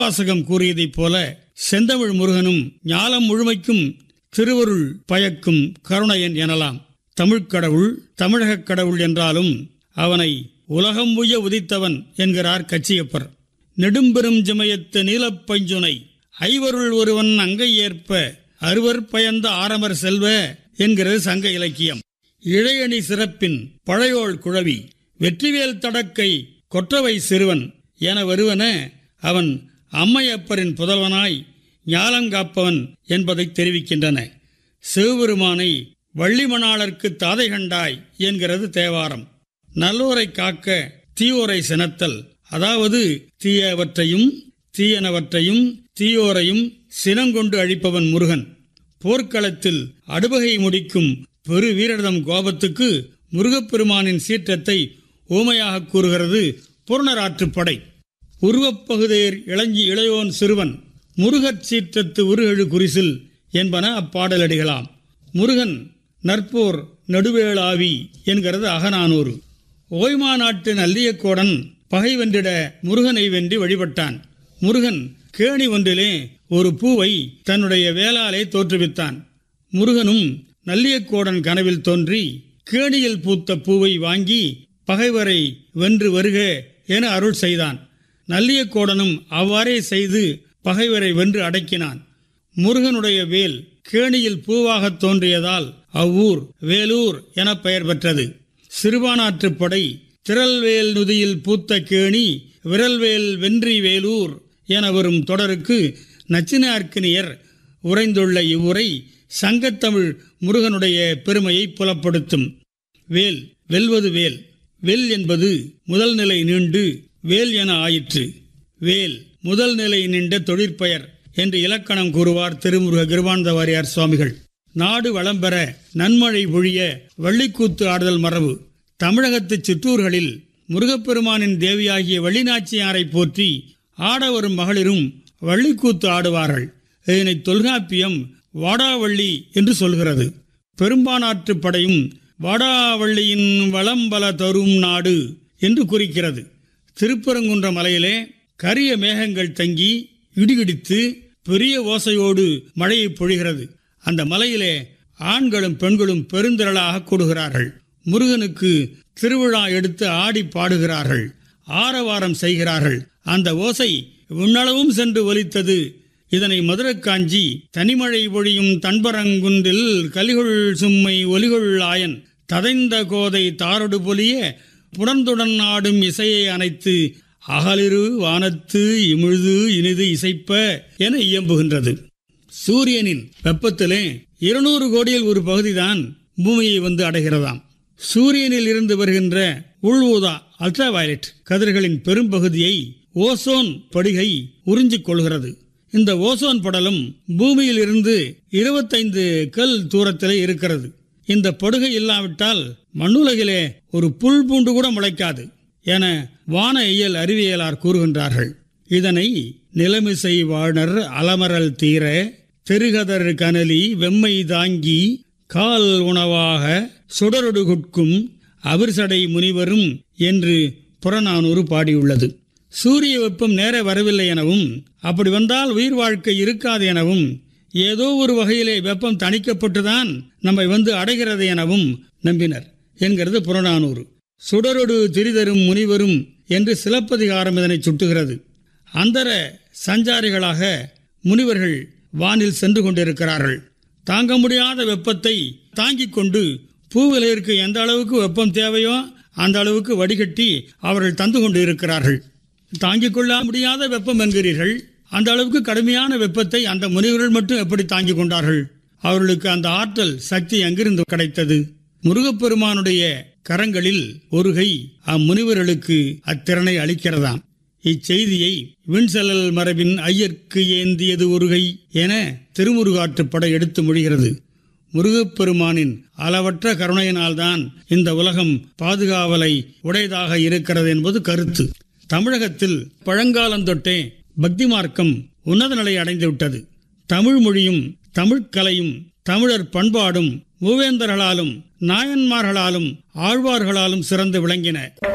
வாசகம் கூறியதைப் போல செந்தமிழ் முருகனும் ஞாலம் முழுமைக்கும் திருவருள் பயக்கும் கருணையன் எனலாம் தமிழ்க் கடவுள் தமிழகக் கடவுள் என்றாலும் அவனை உலகம் உய உதித்தவன் என்கிறார் கச்சியப்பர் நெடும்பெரும் ஜமயத்து நீலப்பஞ்சுனை ஐவருள் ஒருவன் அங்கை ஏற்ப அறுவர் பயந்த ஆரமர் செல்வ என்கிறது சங்க இலக்கியம் இழையணி சிறப்பின் பழையோள் குழவி வெற்றிவேல் தடக்கை கொற்றவை சிறுவன் என வருவன அவன் அம்மையப்பரின் புதல்வனாய் ஞாலங்காப்பவன் என்பதை தெரிவிக்கின்றன சிவபெருமானை வள்ளிமணாளர்க்கு தாதை கண்டாய் என்கிறது தேவாரம் நல்லோரை காக்க தீயோரை சினத்தல் அதாவது தீயவற்றையும் தீயனவற்றையும் தீயோரையும் சினங்கொண்டு அழிப்பவன் முருகன் போர்க்களத்தில் அடுபகை முடிக்கும் பெரு வீரர்தம் கோபத்துக்கு முருகப்பெருமானின் சீற்றத்தை ஊமையாக கூறுகிறது புறநராற்றுப்படை உருவப்பகுதேர் இளஞ்சி இளையோன் சிறுவன் முருகற் சீற்றத்து உருகெழு குறிசில் என்பன அப்பாடலடிகளாம் முருகன் நற்போர் நடுவேளாவி என்கிறது அகநானூறு ஓய்மா நாட்டு நல்லியக்கோடன் பகை வென்றிட முருகனை வென்றி வழிபட்டான் முருகன் கேணி ஒன்றிலே ஒரு பூவை தன்னுடைய வேளாலே தோற்றுவித்தான் முருகனும் நல்லியக்கோடன் கனவில் தோன்றி கேணியில் பூத்த பூவை வாங்கி பகைவரை வென்று வருக என அருள் செய்தான் நல்லியக்கோடனும் அவ்வாறே செய்து பகைவரை வென்று அடக்கினான் முருகனுடைய வேல் கேணியில் பூவாக தோன்றியதால் அவ்வூர் வேலூர் என பெயர் பெற்றது சிறுபானாற்றுப் படை திரள்வேல் நுதியில் பூத்த கேணி விரல்வேல் வென்றி வேலூர் என வரும் தொடருக்கு நச்சினார்க்கினியர் உறைந்துள்ள இவ்வுரை சங்கத்தமிழ் முருகனுடைய பெருமையை புலப்படுத்தும் வேல் வெல்வது வேல் வெல் என்பது முதல் நிலை நீண்டு வேல் என ஆயிற்று வேல் முதல் நிலை நின்ற தொழிற்பெயர் என்று இலக்கணம் கூறுவார் திருமுருக கிருபானந்த வாரியார் சுவாமிகள் நாடு வளம் பெற நன்மழை பொழிய வள்ளிக்கூத்து ஆடுதல் மரபு தமிழகத்து சிற்றூர்களில் முருகப்பெருமானின் தேவியாகிய வள்ளிநாச்சியாரை போற்றி ஆட வரும் மகளிரும் வள்ளிக்கூத்து ஆடுவார்கள் இதனை தொல்காப்பியம் வாடாவள்ளி என்று சொல்கிறது பெரும்பானாற்று படையும் வாடாவள்ளியின் வளம்பல தரும் நாடு என்று குறிக்கிறது திருப்பரங்குன்ற மலையிலே கரிய மேகங்கள் தங்கி இடிகிடித்து பெரிய ஓசையோடு மழையை பொழிகிறது அந்த மலையிலே ஆண்களும் பெண்களும் பெருந்திரளாக கூடுகிறார்கள் முருகனுக்கு திருவிழா எடுத்து ஆடி பாடுகிறார்கள் ஆரவாரம் செய்கிறார்கள் அந்த ஓசை விண்ணளவும் சென்று ஒலித்தது இதனை மதுரக்காஞ்சி தனிமழை பொழியும் தன்பரங்குன்றில் கலிகுள் சும்மை ஒலிகுள் ஆயன் ததைந்த கோதை தாரொடு பொலிய புடந்துடன் ஆடும் இசையை அணைத்து அகலிரு வானத்து இமிழ்து இனிது இசைப்ப என இயம்புகின்றது சூரியனின் வெப்பத்திலே இருநூறு கோடியில் ஒரு பகுதிதான் பூமியை வந்து அடைகிறதாம் சூரியனில் இருந்து வருகின்ற உள் ஊதா அல்ட்ரா வயலட் கதிர்களின் பெரும்பகுதியை ஓசோன் படிகை உறிஞ்சிக் கொள்கிறது இந்த ஓசோன் படலம் பூமியில் இருந்து இருபத்தைந்து கல் தூரத்திலே இருக்கிறது இந்த படுகை இல்லாவிட்டால் மண்ணுலகிலே ஒரு புல் பூண்டு கூட முளைக்காது என வான இயல் அறிவியலார் கூறுகின்றார்கள் இதனை நிலமிசை வாழ்னர் அலமரல் தீர தெருகதர் கனலி வெம்மை தாங்கி கால் உணவாக சுடரொடு குட்கும் அவிர்சடை முனிவரும் என்று புறநானூறு பாடியுள்ளது சூரிய வெப்பம் நேர வரவில்லை எனவும் அப்படி வந்தால் உயிர் வாழ்க்கை இருக்காது எனவும் ஏதோ ஒரு வகையிலே வெப்பம் தணிக்கப்பட்டுதான் நம்மை வந்து அடைகிறது எனவும் நம்பினர் என்கிறது புறநானூறு சுடரொடு திரிதரும் முனிவரும் என்று சிலப்பதிகாரம் இதனை சுட்டுகிறது அந்தர சஞ்சாரிகளாக முனிவர்கள் வானில் சென்று கொண்டிருக்கிறார்கள் தாங்க முடியாத வெப்பத்தை தாங்கிக் கொண்டு பூவிலையிற்கு எந்த அளவுக்கு வெப்பம் தேவையோ அந்த அளவுக்கு வடிகட்டி அவர்கள் தந்து கொண்டு இருக்கிறார்கள் தாங்கிக் கொள்ள முடியாத வெப்பம் என்கிறீர்கள் அந்த அளவுக்கு கடுமையான வெப்பத்தை அந்த முனிவர்கள் மட்டும் எப்படி தாங்கிக் கொண்டார்கள் அவர்களுக்கு அந்த ஆற்றல் சக்தி எங்கிருந்து கிடைத்தது முருகப்பெருமானுடைய கரங்களில் ஒரு கை அம்முனிவர்களுக்கு அத்திறனை அளிக்கிறதாம் இச்செய்தியை விண்செல்லல் மரபின் ஐயர்க்கு ஏந்தியது ஒரு கை என திருமுருகாற்றுப்படை எடுத்து மொழிகிறது முருகப்பெருமானின் அளவற்ற கருணையினால்தான் இந்த உலகம் பாதுகாவலை உடையதாக இருக்கிறது என்பது கருத்து தமிழகத்தில் பழங்காலந்தொட்டே பக்தி மார்க்கம் உன்னத நிலை அடைந்துவிட்டது தமிழ் மொழியும் தமிழ்க்கலையும் தமிழர் பண்பாடும் மூவேந்தர்களாலும் நாயன்மார்களாலும் ஆழ்வார்களாலும் சிறந்து விளங்கின